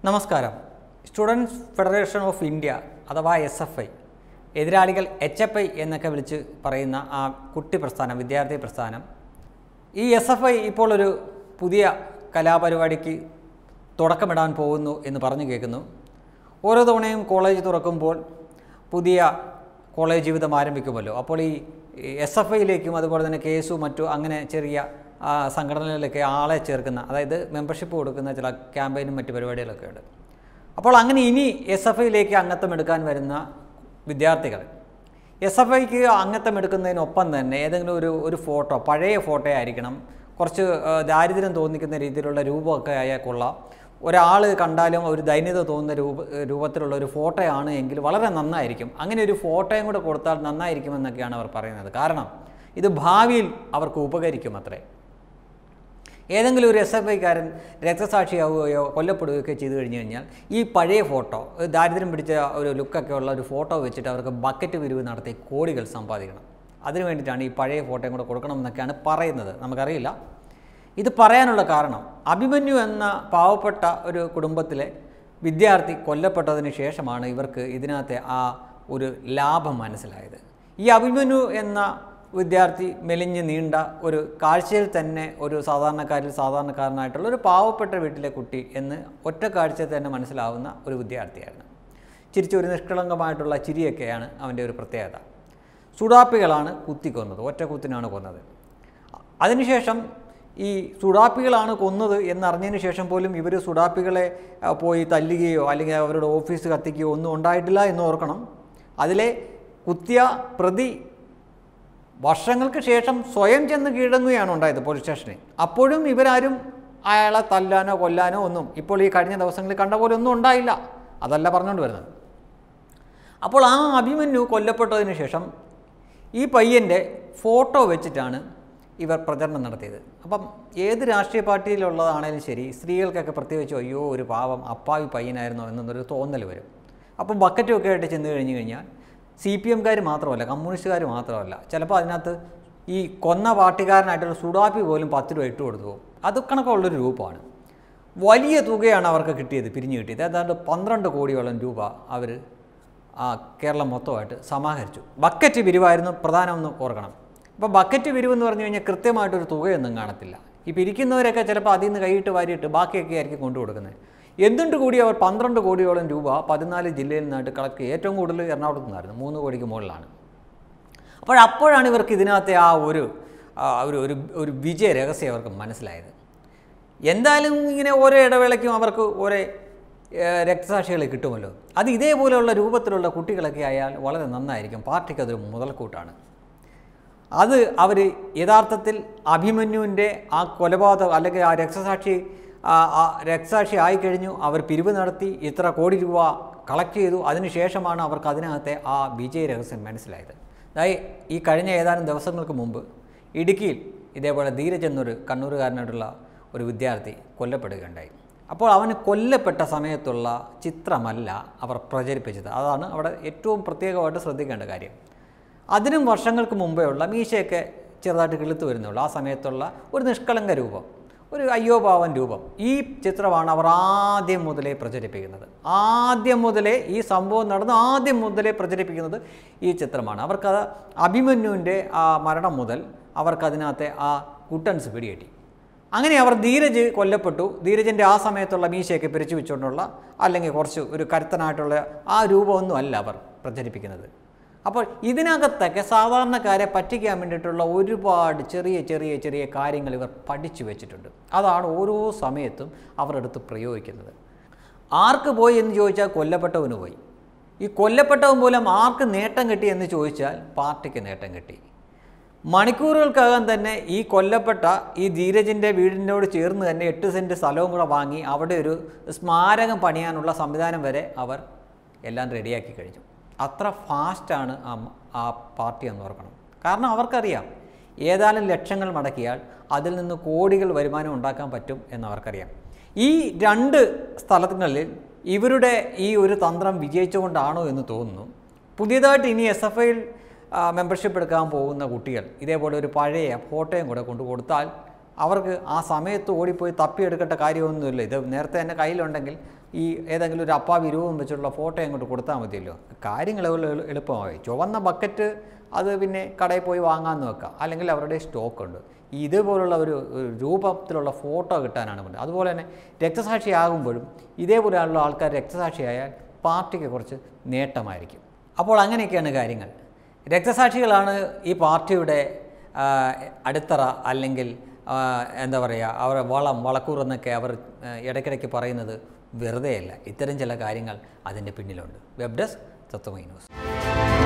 നമസ്കാരം students federation of India അഥവാ S F I എതിരാളികൾ എച്ച് എഫ് ഐ എന്നൊക്കെ വിളിച്ച് പറയുന്ന ആ കുട്ടി പ്രസ്ഥാനം വിദ്യാർത്ഥി പ്രസ്ഥാനം ഈ എസ് എഫ് ഐ ഇപ്പോൾ ഒരു പുതിയ കലാപരിപാടിക്ക് തുടക്കമിടാൻ പോകുന്നു എന്ന് പറഞ്ഞു കേൾക്കുന്നു ഓരോ തവണയും കോളേജ് തുറക്കുമ്പോൾ പുതിയ കോളേജ് ജീവിതം ആരംഭിക്കുമല്ലോ അപ്പോൾ ഈ എസ് എഫ് ഐയിലേക്കും അതുപോലെ തന്നെ കേസും മറ്റു അങ്ങനെ ചെറിയ ആ, സംഘടനകളിലൊക്കെ ആളെ ചേർക്കുന്ന അതായത് മെമ്പർഷിപ്പ് കൊടുക്കുന്ന ചില ക്യാമ്പയിനും മറ്റു പരിപാടികളൊക്കെ ഉണ്ട് അപ്പോൾ അങ്ങനെ ഇനി എസ് എഫ് ഐയിലേക്ക് അംഗത്വം എടുക്കാൻ വരുന്ന വിദ്യാർത്ഥികൾ എസ് എഫ് ഐക്ക് അംഗത്വം എടുക്കുന്നതിനൊപ്പം തന്നെ ഏതെങ്കിലും ഒരു ഒരു ഫോട്ടോ പഴയ ഫോട്ടോ ആയിരിക്കണം കുറച്ച് ആ, ദാരിദ്ര്യം തോന്നിക്കുന്ന രീതിയിലുള്ള രൂപമൊക്കെ ആയാൽ കൊള്ളാം ഒരാൾ കണ്ടാലും ഒരു ദൈന്യത തോന്നുന്ന രൂപ രൂപത്തിലുള്ള ഒരു ഫോട്ടോയാണ് എങ്കിൽ വളരെ നന്നായിരിക്കും അങ്ങനെ ഒരു ഫോട്ടോയും കൂടെ കൊടുത്താൽ നന്നായിരിക്കുമെന്നൊക്കെയാണ് അവർ പറയുന്നത് കാരണം ഇത് ഭാവിയിൽ അവർക്ക് ഉപകരിക്കും അത്രേ ഏതെങ്കിലും ഒരു എസ് എഫ് ഐക്കാരൻ രക്തസാക്ഷിയാവുകയോ കൊല്ലപ്പെടുകയോ ചെയ്തു കഴിഞ്ഞു കഴിഞ്ഞാൽ ഈ പഴയ ഫോട്ടോ ഒരു ദാരിദ്ര്യം പിടിച്ച ഒരു ലുക്കൊക്കെ ഉള്ള ഒരു ഫോട്ടോ വെച്ചിട്ട് അവർക്ക് ബക്കറ്റ് പിരിവ് നടത്തി കോടികൾ സമ്പാദിക്കണം അതിനു വേണ്ടിയിട്ടാണ് ഈ പഴയ ഫോട്ടോയും കൂടെ കൊടുക്കണം എന്നൊക്കെയാണ് പറയുന്നത് നമുക്കറിയില്ല ഇത് പറയാനുള്ള കാരണം അഭിമന്യു എന്ന പാവപ്പെട്ട ഒരു കുടുംബത്തിലെ വിദ്യാർത്ഥി കൊല്ലപ്പെട്ടതിന് ശേഷമാണ് ഇവർക്ക് ഇതിനകത്തെ ആ ഒരു ലാഭം മനസ്സിലായത് ഈ അഭിമന്യു എന്ന വിദ്യാർത്ഥി മെലിഞ്ഞ് നീണ്ട ഒരു കാഴ്ചയിൽ തന്നെ ഒരു സാധാരണക്കാരിൽ സാധാരണക്കാരനായിട്ടുള്ള ഒരു പാവപ്പെട്ട വീട്ടിലെ കുട്ടി എന്ന് ഒറ്റ കാഴ്ചയിൽ തന്നെ മനസ്സിലാവുന്ന ഒരു വിദ്യാർത്ഥിയായിരുന്നു ചിരിച്ച ഒരു നിഷ്കളങ്കമായിട്ടുള്ള ചിരിയൊക്കെയാണ് അവൻ്റെ ഒരു പ്രത്യേകത സുഡാപ്പികളാണ് കുത്തിക്കൊന്നത് ഒറ്റ കുത്തിനാണ് കൊന്നത് അതിനുശേഷം ഈ സുഡാപ്പികളാണ് കൊന്നത് എന്നറിഞ്ഞതിന് ശേഷം പോലും ഇവർ സുഡാപ്പികളെ ആ, പോയി തല്ലുകയോ അല്ലെങ്കിൽ അവരുടെ ഓഫീസ് കത്തിക്കുകയോ ഒന്നും ഉണ്ടായിട്ടില്ല എന്ന് ഓർക്കണം അതിലെ കുത്തിയ പ്രതി വർഷങ്ങൾക്ക് ശേഷം സ്വയം ചെന്ന് കീഴടങ്ങുകയാണ് ഉണ്ടായത് പോലീസ് സ്റ്റേഷനിൽ അപ്പോഴും ഇവരാരും അയാളെ തല്ലാനോ കൊല്ലാനോ ഒന്നും ഇപ്പോൾ ഈ കഴിഞ്ഞ ദിവസങ്ങളിൽ കണ്ട പോലെ ഒന്നും ഉണ്ടായില്ല അതല്ല പറഞ്ഞുകൊണ്ട് വരുന്നത് അപ്പോൾ ആ അഭിമന്യു കൊല്ലപ്പെട്ടതിന് ശേഷം ഈ പയ്യൻ്റെ ഫോട്ടോ വെച്ചിട്ടാണ് ഇവർ പ്രചരണം നടത്തിയത് അപ്പം ഏത് രാഷ്ട്രീയ പാർട്ടിയിലുള്ളതാണേലും ശരി സ്ത്രീകൾക്കൊക്കെ പ്രത്യേകിച്ച് അയ്യോ ഒരു പാവം അപ്പാവി പയ്യനായിരുന്നോ എന്നൊരു തോന്നൽ വരും അപ്പം ബക്കറ്റുമൊക്കെ ആയിട്ട് ചെന്ന് കഴിഞ്ഞ് കഴിഞ്ഞാൽ സി പി എംകാർ മാത്രമല്ല കമ്മ്യൂണിസ്റ്റുകാർ മാത്രമല്ല ചിലപ്പോൾ അതിനകത്ത് ഈ കൊന്ന പാർട്ടിക്കാരനായിട്ടുള്ള സുഡാപ്പി പോലും പത്ത് രൂപ ഇട്ട് കൊടുത്തു പോകും അത് കണക്കുള്ളൊരു രൂപമാണ് വലിയ തുകയാണ് അവർക്ക് കിട്ടിയത് പിരിഞ്ഞു കിട്ടിയത് ഏതാണ്ട് പന്ത്രണ്ട് കോടിയോളം രൂപ അവർ ആ കേരളം മൊത്തമായിട്ട് സമാഹരിച്ചു ബക്കറ്റ് പിരിവായിരുന്നു പ്രധാനമെന്ന് ഓർക്കണം അപ്പോൾ ബക്കറ്റ് പിരിവ് എന്ന് പറഞ്ഞു കഴിഞ്ഞാൽ കൃത്യമായിട്ടൊരു തുകയൊന്നും കാണത്തില്ല ഈ പിരിക്കുന്നവരൊക്കെ ചിലപ്പോൾ അതിൽ നിന്ന് കൈയിട്ട് വാരിയിട്ട് ബാക്കിയൊക്കെ ആയിരിക്കും കൊണ്ടു കൊടുക്കുന്നത് എന്തുകൊണ്ട് കൂടി അവർ പന്ത്രണ്ട് കോടിയോളം രൂപ പതിനാല് ജില്ലയിൽ നിന്നായിട്ട് കളക്ട് ചെയ്ത് ഏറ്റവും കൂടുതൽ എറണാകുളത്ത് നിന്നായിരുന്നു മൂന്ന് കോടിക്ക് മുകളിലാണ് അപ്പോൾ അപ്പോഴാണ് ഇവർക്ക് ഇതിനകത്തെ ആ ഒരു ആ ഒരു ഒരു ഒരു വിജയ രഹസ്യം അവർക്ക് മനസ്സിലായത് എന്തായാലും ഇങ്ങനെ ഓരോ ഇടവേളയ്ക്കും അവർക്ക് ഓരോ ഏഹ്, രക്തസാക്ഷികളെ കിട്ടുമല്ലോ അത് ഇതേപോലെയുള്ള രൂപത്തിലുള്ള കുട്ടികളൊക്കെ ആയാൽ വളരെ നന്നായിരിക്കും പാർട്ടിക്ക് അതൊരു മുതൽക്കൂട്ടാണ് അത് അവർ യഥാർത്ഥത്തിൽ അഭിമന്യുവിൻ്റെ ആ കൊലപാതകം അല്ലെങ്കിൽ ആ രക്തസാക്ഷി ആ ആ രക്തസാക്ഷി ആയിക്കഴിഞ്ഞു അവർ പിരിവ് നടത്തി ഇത്ര കോടി രൂപ കളക്ട് ചെയ്തു അതിനുശേഷമാണ് അവർക്ക് അതിനകത്തെ ആ വിജയ രഹസ്യം മനസ്സിലായത് അതായത് ഈ കഴിഞ്ഞ ഏതാനും ദിവസങ്ങൾക്ക് മുമ്പ് ഇടുക്കിയിൽ ഇതേപോലെ ധീരജ് എന്നൊരു കണ്ണൂരുകാരനായിട്ടുള്ള ഒരു വിദ്യാർത്ഥി കൊല്ലപ്പെടുകയുണ്ടായി അപ്പോൾ അവന് കൊല്ലപ്പെട്ട സമയത്തുള്ള ചിത്രമല്ല അവർ പ്രചരിപ്പിച്ചത് അതാണ് അവിടെ ഏറ്റവും പ്രത്യേകമായിട്ട് ശ്രദ്ധിക്കേണ്ട കാര്യം അതിനും വർഷങ്ങൾക്ക് മുമ്പേ ഉള്ള മീശയൊക്കെ ചെറുതായിട്ട് കിളുത്ത് വരുന്നുള്ളൂ ആ സമയത്തുള്ള ഒരു നിഷ്കളങ്ക രൂപം ഒരു അയ്യോഭാവൻ രൂപം ഈ ചിത്രമാണ് അവർ ആദ്യം മുതലേ പ്രചരിപ്പിക്കുന്നത് ആദ്യം മുതലേ ഈ സംഭവം നടന്ന് ആദ്യം മുതലേ പ്രചരിപ്പിക്കുന്നത് ഈ ചിത്രമാണ് അവർക്കത് അഭിമന്യുവിൻ്റെ ആ മരണം മുതൽ അവർക്കതിനകത്തെ ആ കുട്ടൻസ് പിടികിട്ടി അങ്ങനെ അവർ ധീരജ് കൊല്ലപ്പെട്ടു ധീരജിൻ്റെ ആ സമയത്തുള്ള മീശയൊക്കെ പിരിച്ചു വെച്ചുകൊണ്ടുള്ള അല്ലെങ്കിൽ കുറച്ച് ഒരു കരുത്തനായിട്ടുള്ള ആ രൂപമൊന്നും അല്ല അവർ പ്രചരിപ്പിക്കുന്നത് അപ്പോൾ ഇതിനകത്തൊക്കെ സാധാരണക്കാരെ പറ്റിക്കാൻ വേണ്ടിയിട്ടുള്ള ഒരുപാട് ചെറിയ ചെറിയ ചെറിയ കാര്യങ്ങൾ ഇവർ പഠിച്ചു വെച്ചിട്ടുണ്ട് അതാണ് ഓരോ സമയത്തും അവർ എടുത്ത് പ്രയോഗിക്കുന്നത് ആർക്ക് പോയി എന്ന് ചോദിച്ചാൽ കൊല്ലപ്പെട്ടവന് പോയി ഈ കൊല്ലപ്പെട്ടവൻ മൂലം ആർക്ക് നേട്ടം കിട്ടി എന്ന് ചോദിച്ചാൽ പാർട്ടിക്ക് നേട്ടം കിട്ടി മണിക്കൂറുകൾക്കകം തന്നെ ഈ കൊല്ലപ്പെട്ട ഈ ധീരജിൻ്റെ വീടിനോട് ചേർന്ന് തന്നെ എട്ട് സെൻറ്റ് സ്ഥലവും കൂടെ വാങ്ങി അവിടെ ഒരു സ്മാരകം പണിയാനുള്ള സംവിധാനം വരെ അവർ എല്ലാം റെഡിയാക്കി കഴിഞ്ഞു അത്ര ഫാസ്റ്റാണ് ആ മ- ആ പാർട്ടി എന്ന് ഓർക്കണം കാരണം അവർക്കറിയാം ഏതാനും ലക്ഷങ്ങൾ മടക്കിയാൽ അതിൽ നിന്ന് കോടികൾ വരുമാനം ഉണ്ടാക്കാൻ പറ്റും എന്നവർക്കറിയാം ഈ രണ്ട് സ്ഥലങ്ങളിൽ ഇവരുടെ ഈ ഒരു തന്ത്രം വിജയിച്ചുകൊണ്ടാണോ എന്ന് തോന്നുന്നു പുതിയതായിട്ട് ഇനി എസ് എഫ് ഐയിൽ മെമ്പർഷിപ്പ് എടുക്കാൻ പോകുന്ന കുട്ടികൾ ഇതേപോലെ ഒരു പഴയ ഫോട്ടോയും കൂടെ കൊണ്ടു കൊടുത്താൽ അവർക്ക് ആ സമയത്ത് ഓടിപ്പോയി തപ്പിയെടുക്കേണ്ട കാര്യമൊന്നുമില്ല ഇത് നേരത്തെ തന്നെ കയ്യിലുണ്ടെങ്കിൽ ഈ ഏതെങ്കിലും ഒരു അപ്പാവി രൂപം വെച്ചിട്ടുള്ള ഫോട്ടോ അങ്ങോട്ട് കൊടുത്താൽ മതിയല്ലോ കാര്യങ്ങൾ എളു- എളു- എളുപ്പമായി ചുവന്ന ബക്കറ്റ് അത് പിന്നെ കടയിൽ പോയി വാങ്ങാമെന്ന് വെക്കാം അല്ലെങ്കിൽ അവരുടെ സ്റ്റോക്ക് ഉണ്ട് ഇതുപോലുള്ള ഒരു ഒരു രൂപത്തിലുള്ള ഫോട്ടോ കിട്ടാനാണ് വേണ്ടത് അതുപോലെ തന്നെ രക്തസാക്ഷിയാകുമ്പോഴും ഇതേപോലെയുള്ള ആൾക്കാർ രക്തസാക്ഷിയായാൽ പാർട്ടിക്ക് കുറച്ച് നേട്ടമായിരിക്കും അപ്പോൾ അങ്ങനെയൊക്കെയാണ് കാര്യങ്ങൾ രക്തസാക്ഷികളാണ് ഈ പാർട്ടിയുടെ ആ, അടിത്തറ അല്ലെങ്കിൽ ആ, എന്താ പറയുക അവർ വളം വളക്കൂർ എന്നൊക്കെ അവർ ആ, ഇടയ്ക്കിടയ്ക്ക് പറയുന്നത് വെറുതെയല്ല ഇത്തരം ചില കാര്യങ്ങൾ അതിൻ്റെ പിന്നിലുണ്ട് വെബ് ഡെസ്ക് തത്വമൈ ന്യൂസ്